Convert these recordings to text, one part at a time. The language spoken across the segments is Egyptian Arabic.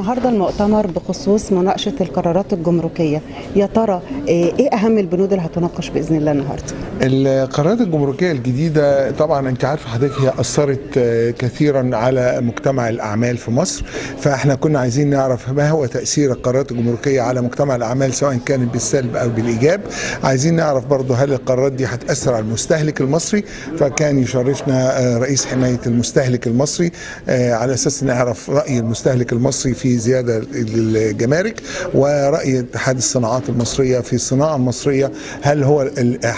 النهارده المؤتمر بخصوص مناقشه القرارات الجمركيه يا ترى ايه اهم البنود اللي هتناقش باذن الله النهارده القرارات الجمركيه الجديده طبعا انت عارفه حضرتك هي اثرت كثيرا على مجتمع الاعمال في مصر فاحنا كنا عايزين نعرف ما هو تاثير القرارات الجمركيه على مجتمع الاعمال سواء كانت بالسلب او بالايجاب عايزين نعرف برضه هل القرارات دي هتاثر على المستهلك المصري فكان يشرفنا رئيس حمايه المستهلك المصري على اساس نعرف راي المستهلك المصري في زياده الجمارك وراي اتحاد الصناعات المصريه في الصناعه المصريه هل هو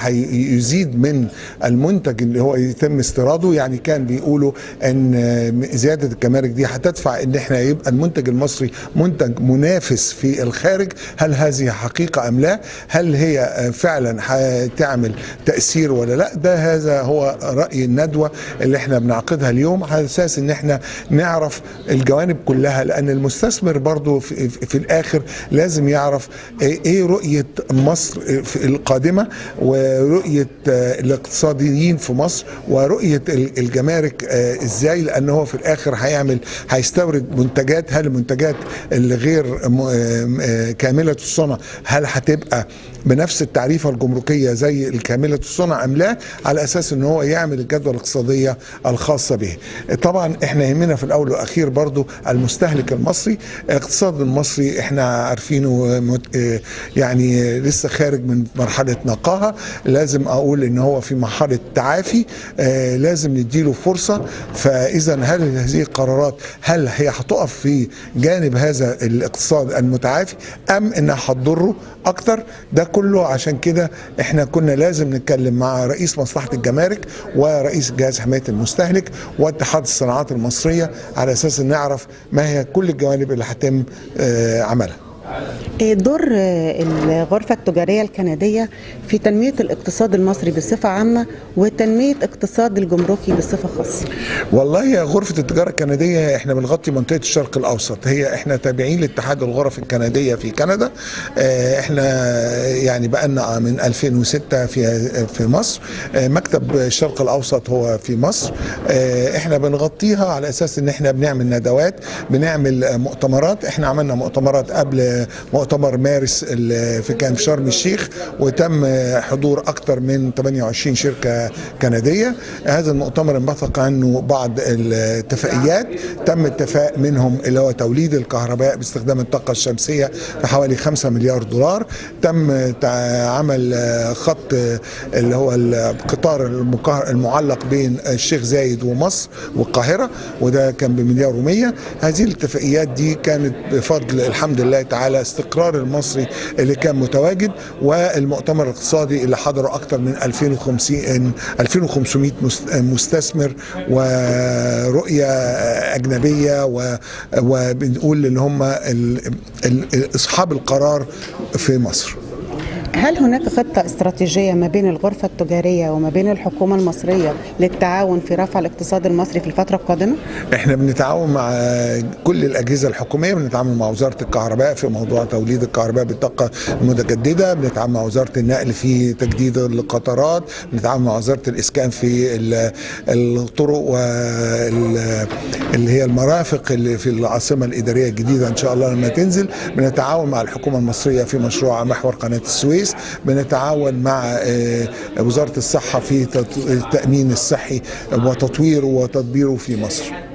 يزيد من المنتج اللي هو يتم استيراده يعني كان بيقولوا ان زياده الجمارك دي هتدفع ان احنا يبقى المنتج المصري منتج منافس في الخارج هل هذه حقيقه ام لا هل هي فعلا هتعمل تاثير ولا لا ده هذا هو راي الندوه اللي احنا بنعقدها اليوم على اساس ان احنا نعرف الجوانب كلها لان المستثمر برضو في, في الاخر لازم يعرف ايه رؤيه مصر القادمه ورؤيه الاقتصاديين في مصر ورؤيه الجمارك ازاي لان هو في الاخر هيعمل هيستورد منتجات هل المنتجات اللي غير كامله الصنع هل هتبقى بنفس التعريفه الجمركيه زي الكامله الصنع ام لا على اساس ان هو يعمل الجدوى الاقتصاديه الخاصه به. طبعا احنا يهمنا في الاول والاخير برضو المستهلك المصري، الاقتصاد المصري احنا عارفينه يعني لسه خارج من مرحله نقاهه، لازم اقول ان هو في مرحله تعافي لازم نديله فرصه فاذا هل هذه القرارات هل هي هتقف في جانب هذا الاقتصاد المتعافي ام انها هتضره اكتر ده كله عشان كده احنا كنا لازم نتكلم مع رئيس مصلحه الجمارك ورئيس جهاز حمايه المستهلك واتحاد الصناعات المصريه على اساس ان نعرف ما هي كل الجوانب اللي هيتم عملها دور الغرفة التجارية الكندية في تنمية الاقتصاد المصري بصفة عامة وتنمية اقتصاد الجمركي بصفة خاصة والله يا غرفة التجارة الكندية احنا بنغطي منطقة الشرق الأوسط هي احنا تابعين لاتحاد الغرف الكندية في كندا احنا يعني بقالنا من 2006 في في مصر مكتب الشرق الأوسط هو في مصر احنا بنغطيها على أساس ان احنا بنعمل ندوات بنعمل مؤتمرات احنا عملنا مؤتمرات قبل مؤتمر مارس في كان في شرم الشيخ وتم حضور اكثر من 28 شركه كنديه هذا المؤتمر انبثق عنه بعض الاتفاقيات تم اتفاق منهم اللي هو توليد الكهرباء باستخدام الطاقه الشمسيه في حوالي 5 مليار دولار تم عمل خط اللي هو القطار المعلق بين الشيخ زايد ومصر والقاهره وده كان بمليار و100 هذه الاتفاقيات دي كانت بفضل الحمد لله تعالى على استقرار المصري اللي كان متواجد والمؤتمر الاقتصادي اللي حضره اكثر من 2500 2500 مستثمر ورؤيه اجنبيه وبنقول ان هم اصحاب القرار في مصر هل هناك خطة استراتيجية ما بين الغرفة التجارية وما بين الحكومة المصرية للتعاون في رفع الاقتصاد المصري في الفترة القادمة؟ احنا بنتعاون مع كل الأجهزة الحكومية بنتعامل مع وزارة الكهرباء في موضوع توليد الكهرباء بالطاقة المتجددة بنتعامل مع وزارة النقل في تجديد القطارات بنتعامل مع وزارة الإسكان في الطرق اللي هي المرافق اللي في العاصمة الإدارية الجديدة إن شاء الله لما تنزل بنتعاون مع الحكومة المصرية في مشروع محور قناة السويس بنتعاون مع وزارة الصحة في التأمين الصحي وتطويره وتطبيره في مصر